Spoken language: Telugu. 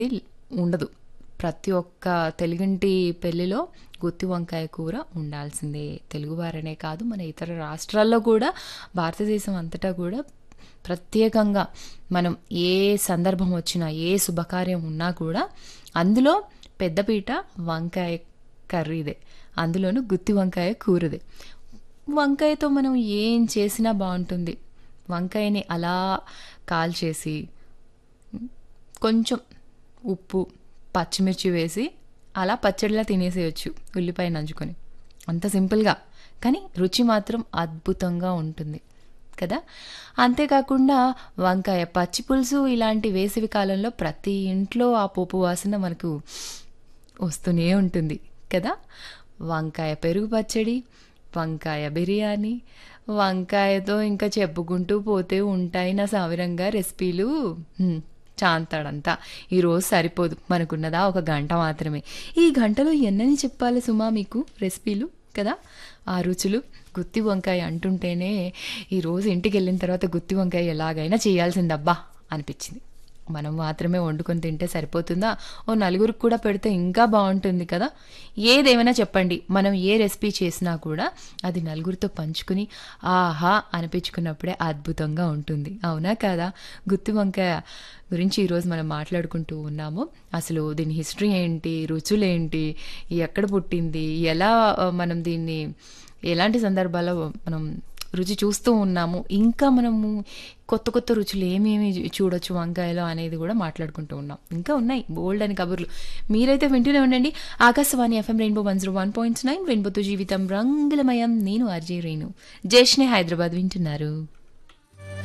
ఉండదు ప్రతి ఒక్క తెలుగింటి పెళ్ళిలో గుత్తి వంకాయ కూర ఉండాల్సిందే తెలుగువారనే కాదు మన ఇతర రాష్ట్రాల్లో కూడా భారతదేశం అంతటా కూడా ప్రత్యేకంగా మనం ఏ సందర్భం వచ్చినా ఏ శుభకార్యం ఉన్నా కూడా అందులో పెద్దపీట వంకాయ కర్రీదే అందులోనూ గుత్తి వంకాయ కూరదే వంకాయతో మనం ఏం చేసినా బాగుంటుంది వంకాయని అలా కాల్చేసి కొంచెం ఉప్పు పచ్చిమిర్చి వేసి అలా పచ్చడిలా తినేసేయచ్చు ఉల్లిపాయ నంచుకొని అంత సింపుల్గా కానీ రుచి మాత్రం అద్భుతంగా ఉంటుంది కదా అంతేకాకుండా వంకాయ పచ్చి పులుసు ఇలాంటి వేసవి కాలంలో ప్రతి ఇంట్లో ఆ పోపు వాసన మనకు వస్తూనే ఉంటుంది కదా వంకాయ పెరుగు పచ్చడి వంకాయ బిర్యానీ వంకాయతో ఇంకా చెప్పుకుంటూ పోతే ఉంటాయి నా సావిరంగా రెసిపీలు హ్మ్, చాంతాడంతా ఈరోజు సరిపోదు మనకున్నదా ఒక గంట మాత్రమే ఈ గంటలో ఎన్నని చెప్పాలి సుమా మీకు రెసిపీలు కదా ఆ రుచులు గుత్తి వంకాయ అంటుంటేనే ఈరోజు ఇంటికి వెళ్ళిన తర్వాత గుత్తి వంకాయ ఎలాగైనా చేయాల్సిందబ్బా అనిపించింది మనం మాత్రమే వండుకొని తింటే సరిపోతుందా ఓ నలుగురికి కూడా పెడితే ఇంకా బాగుంటుంది కదా ఏదేమైనా చెప్పండి మనం ఏ రెసిపీ చేసినా కూడా అది నలుగురితో పంచుకుని ఆహా అనిపించుకున్నప్పుడే అద్భుతంగా ఉంటుంది అవునా కదా గుత్తి వంకాయ గురించి ఈరోజు మనం మాట్లాడుకుంటూ ఉన్నాము అసలు దీని హిస్టరీ ఏంటి రుచులేంటి ఎక్కడ పుట్టింది ఎలా ఆ, మనం దీన్ని ఎలాంటి సందర్భాల్లో మనం రుచి చూస్తూ ఉన్నాము ఇంకా మనము కొత్త కొత్త రుచులు ఏమేమి చూడొచ్చు వంకాయలో అనేది కూడా మాట్లాడుకుంటూ ఉన్నాం ఇంకా ఉన్నాయి బోల్డ్ అని కబుర్లు మీరైతే వింటూనే ఉండండి Akashvani FM rainbow one zero one point nine రెయిన్బోతో జీవితం రంగులమయం నేను అర్జయ్ రేణు జేష్నే హైదరాబాద్ వింటున్నారు